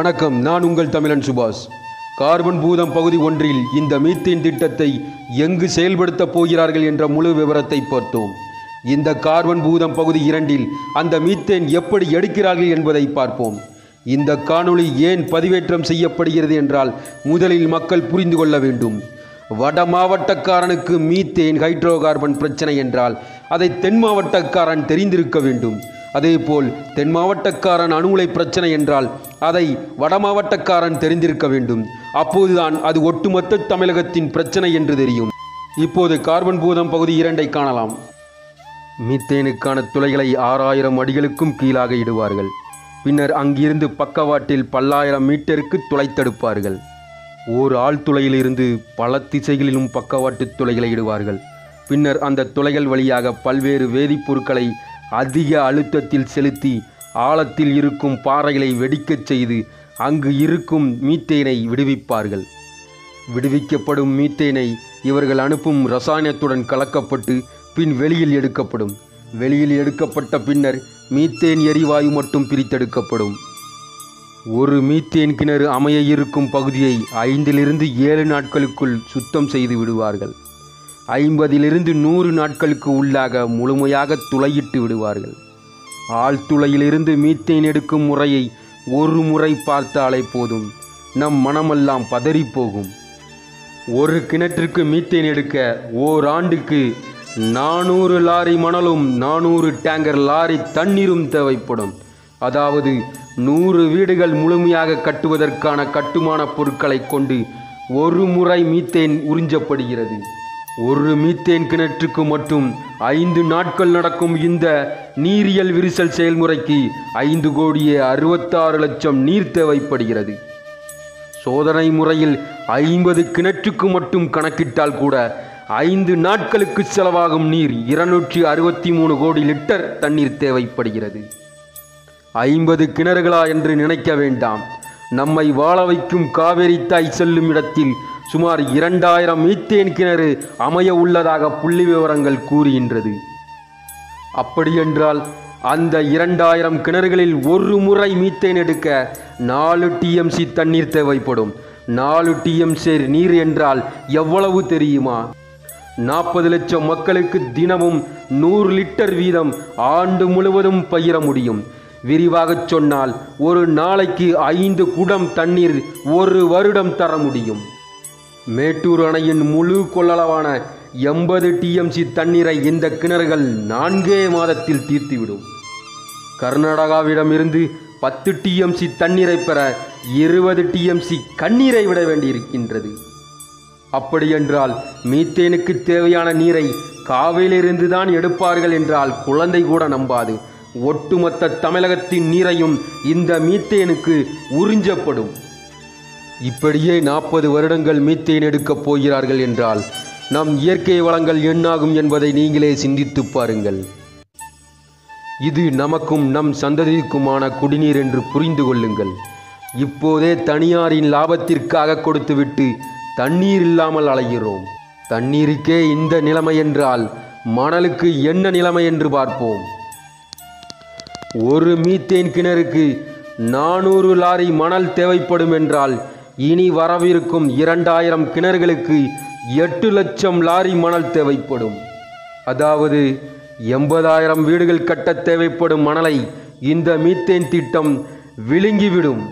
வணக்கம் நான் உங்கள் தமிழன் சுபாஷ் கார்பன் பூதம் பகுதி ஒன்றில் இந்த மீத்தேன் திட்டத்தை எங்கு செயல்படுத்தப் போகிறார்கள் என்ற முழு விவரத்தை பார்த்தோம் இந்த கார்பன் பூதம் பகுதி இரண்டில் அந்த மீத்தேன் எப்படி எடுக்கிறார்கள் என்பதை பார்ப்போம் இந்த காணொளி ஏன் பதிவேற்றம் செய்யப்படுகிறது என்றால் முதலில் மக்கள் புரிந்து கொள்ள வேண்டும் வட மாவட்டக்காரனுக்கு மீத்தேன் ஹைட்ரோ கார்பன் பிரச்சனை என்றால் அதை தென் மாவட்டக்காரன் தெரிந்திருக்க வேண்டும் அதேபோல் தென் மாவட்டக்காரன் அணுகுலை பிரச்சனை என்றால் அதை வட மாவட்டக்காரன் தெரிந்திருக்க வேண்டும் அப்போதுதான் அது ஒட்டுமொத்த தமிழகத்தின் பிரச்சனை என்று தெரியும் இப்போது கார்பன் பூதம் பகுதி இரண்டை காணலாம் மீத்தேனுக்கான துளைகளை ஆறாயிரம் அடிகளுக்கும் கீழாக இடுவார்கள் பின்னர் அங்கிருந்து பக்கவாட்டில் பல்லாயிரம் மீட்டருக்கு துளைத்தெடுப்பார்கள் ஓர் ஆழ்துளையிலிருந்து பல திசைகளிலும் பக்கவாட்டு துளைகளை இடுவார்கள் பின்னர் அந்த துளைகள் வழியாக பல்வேறு வேதிப்பொருட்களை அதிக அழுத்தத்தில் செலுத்தி ஆழத்தில் இருக்கும் பாறைகளை வெடிக்கச் செய்து அங்கு இருக்கும் மீத்தேனை விடுவிப்பார்கள் விடுவிக்கப்படும் மீத்தேனை இவர்கள் அனுப்பும் ரசாயனத்துடன் கலக்கப்பட்டு பின் வெளியில் எடுக்கப்படும் வெளியில் எடுக்கப்பட்ட பின்னர் மீத்தேன் எரிவாயு மட்டும் பிரித்தெடுக்கப்படும் ஒரு மீத்தேன் கிணறு அமைய இருக்கும் பகுதியை ஐந்திலிருந்து ஏழு நாட்களுக்குள் சுத்தம் செய்து விடுவார்கள் ஐம்பதிலிருந்து நூறு நாட்களுக்கு உள்ளாக முழுமையாக துளையிட்டு விடுவார்கள் ஆழ்துளையிலிருந்து மீத்தேன் எடுக்கும் முறையை ஒரு முறை பார்த்தாலே போதும் நம் மனமெல்லாம் பதறிப்போகும் ஒரு கிணற்றுக்கு மீத்தேன் எடுக்க ஓராண்டுக்கு நானூறு லாரி மணலும் நானூறு டேங்கர் லாரி தண்ணீரும் தேவைப்படும் அதாவது நூறு வீடுகள் முழுமையாக கட்டுவதற்கான கட்டுமான பொருட்களை கொண்டு ஒரு முறை மீத்தேன் உறிஞ்சப்படுகிறது ஒரு மீத்தேன் கிணற்றுக்கு மட்டும் ஐந்து நாட்கள் நடக்கும் இந்த நீரியல் விரிசல் செயல்முறைக்கு ஐந்து கோடியே அறுபத்தாறு லட்சம் நீர் தேவைப்படுகிறது சோதனை முறையில் ஐம்பது கிணற்றுக்கு மட்டும் கணக்கிட்டால் கூட ஐந்து நாட்களுக்கு செலவாகும் நீர் இருநூற்றி அறுபத்தி மூணு கோடி லிட்டர் தண்ணீர் தேவைப்படுகிறது ஐம்பது கிணறுகளா என்று நினைக்க வேண்டாம் நம்மை வாழ வைக்கும் காவேரி தாய் செல்லும் இடத்தில் சுமார் இரண்டாயிரம் மீத்தேன் கிணறு அமைய உள்ளதாக புள்ளி விவரங்கள் கூறுகின்றது அப்படியென்றால் அந்த இரண்டாயிரம் கிணறுகளில் ஒரு முறை மீத்தேன் எடுக்க நாலு டிஎம்சி தண்ணீர் தேவைப்படும் நாலு டிஎம்சி நீர் என்றால் எவ்வளவு தெரியுமா நாற்பது லட்சம் மக்களுக்கு தினமும் நூறு லிட்டர் வீதம் ஆண்டு முழுவதும் பயிர முடியும் விரிவாகச் சொன்னால் ஒரு நாளைக்கு ஐந்து குடம் தண்ணீர் ஒரு வருடம் தர முடியும் மேட்டூர் அணையின் முழு கொள்ளளவான எண்பது டிஎம்சி தண்ணீரை இந்த கிணறுகள் நான்கே மாதத்தில் தீர்த்துவிடும் கர்நாடகாவிடமிருந்து பத்து டிஎம்சி தண்ணீரை பெற இருபது டிஎம்சி கண்ணீரை விட வேண்டியிருக்கின்றது அப்படியென்றால் மீத்தேனுக்கு தேவையான நீரை காவிலிருந்து தான் எடுப்பார்கள் என்றால் குழந்தை கூட நம்பாது ஒட்டுமொத்த தமிழகத்தின் நீரையும் இந்த மீத்தேனுக்கு உறிஞ்சப்படும் இப்படியே நாற்பது வருடங்கள் மீத்தேன் எடுக்கப் போகிறார்கள் என்றால் நம் இயற்கை வளங்கள் என்னாகும் என்பதை நீங்களே சிந்தித்துப் பாருங்கள் இது நமக்கும் நம் சந்ததிக்குமான குடிநீர் என்று புரிந்து கொள்ளுங்கள் இப்போதே தனியாரின் லாபத்திற்காக கொடுத்துவிட்டு தண்ணீர் இல்லாமல் அலைகிறோம் தண்ணீருக்கே இந்த நிலைமை என்றால் மணலுக்கு என்ன நிலைமை என்று பார்ப்போம் ஒரு மீத்தேன் கிணறுக்கு நானூறு லாரி மணல் தேவைப்படும் என்றால் இனி வரவிருக்கும் இரண்டாயிரம் கிணறுகளுக்கு எட்டு லட்சம் லாரி மணல் தேவைப்படும் அதாவது எண்பதாயிரம் வீடுகள் கட்ட தேவைப்படும் மணலை இந்த மீத்தேன் திட்டம் விழுங்கிவிடும்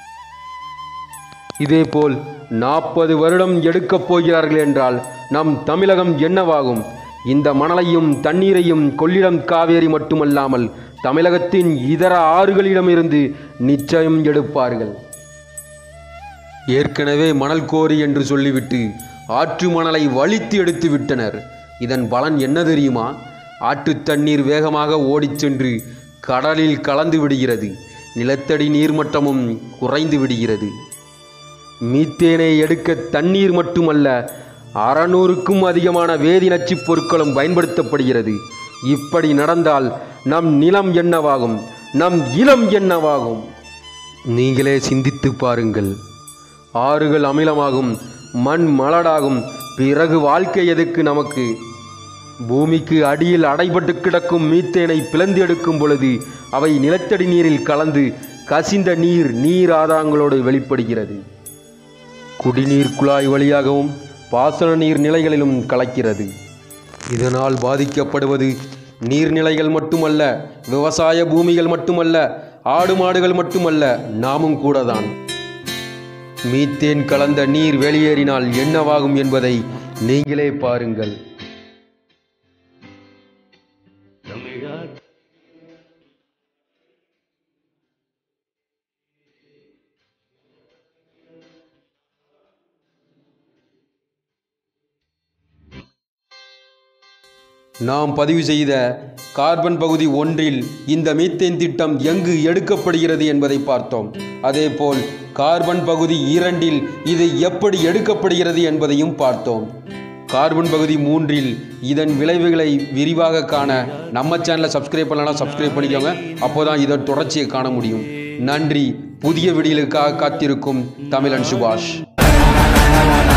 இதேபோல் நாற்பது வருடம் எடுக்கப் போகிறார்கள் என்றால் நம் தமிழகம் என்னவாகும் இந்த மணலையும் தண்ணீரையும் கொள்ளிடம் காவேரி மட்டுமல்லாமல் தமிழகத்தின் இதர ஆறுகளிடமிருந்து நிச்சயம் எடுப்பார்கள் ஏற்கனவே மணல் கோரி என்று சொல்லிவிட்டு ஆற்று மணலை வலித்து எடுத்து விட்டனர் இதன் பலன் என்ன தெரியுமா ஆற்று தண்ணீர் வேகமாக ஓடிச் சென்று கடலில் கலந்து விடுகிறது நிலத்தடி நீர்மட்டமும் குறைந்து விடுகிறது மீத்தேனை எடுக்க தண்ணீர் மட்டுமல்ல அறநூறுக்கும் அதிகமான வேதி நச்சுப் பொருட்களும் பயன்படுத்தப்படுகிறது இப்படி நடந்தால் நம் நிலம் என்னவாகும் நம் இனம் என்னவாகும் நீங்களே சிந்தித்து பாருங்கள் ஆறுகள் அமிலமாகும் மண் மலடாகும் பிறகு வாழ்க்கை எதுக்கு நமக்கு பூமிக்கு அடியில் அடைபட்டு கிடக்கும் மீத்தேனை பிளந்து எடுக்கும் பொழுது அவை நிலத்தடி நீரில் கலந்து கசிந்த நீர் நீர் ஆதாரங்களோடு வெளிப்படுகிறது குடிநீர் குழாய் வழியாகவும் பாசன நீர் நிலைகளிலும் கலக்கிறது இதனால் பாதிக்கப்படுவது நீர்நிலைகள் மட்டுமல்ல விவசாய பூமிகள் மட்டுமல்ல ஆடு மாடுகள் மட்டுமல்ல நாமும் கூடதான் மீத்தேன் கலந்த நீர் வெளியேறினால் என்னவாகும் என்பதை நீங்களே பாருங்கள் நாம் பதிவு செய்த கார்பன் பகுதி ஒன்றில் இந்த மீத்தேன் திட்டம் எங்கு எடுக்கப்படுகிறது என்பதை பார்த்தோம் அதேபோல் கார்பன் பகுதி இரண்டில் இது எப்படி எடுக்கப்படுகிறது என்பதையும் பார்த்தோம் கார்பன் பகுதி மூன்றில் இதன் விளைவுகளை விரிவாக காண நம்ம சேனலை சப்ஸ்கிரைப் பண்ணலாம் சப்ஸ்கிரைப் பண்ணிக்கோங்க அப்போதான் இதன் தொடர்ச்சியை காண முடியும் நன்றி புதிய விடியலுக்காக காத்திருக்கும் தமிழன் சுபாஷ்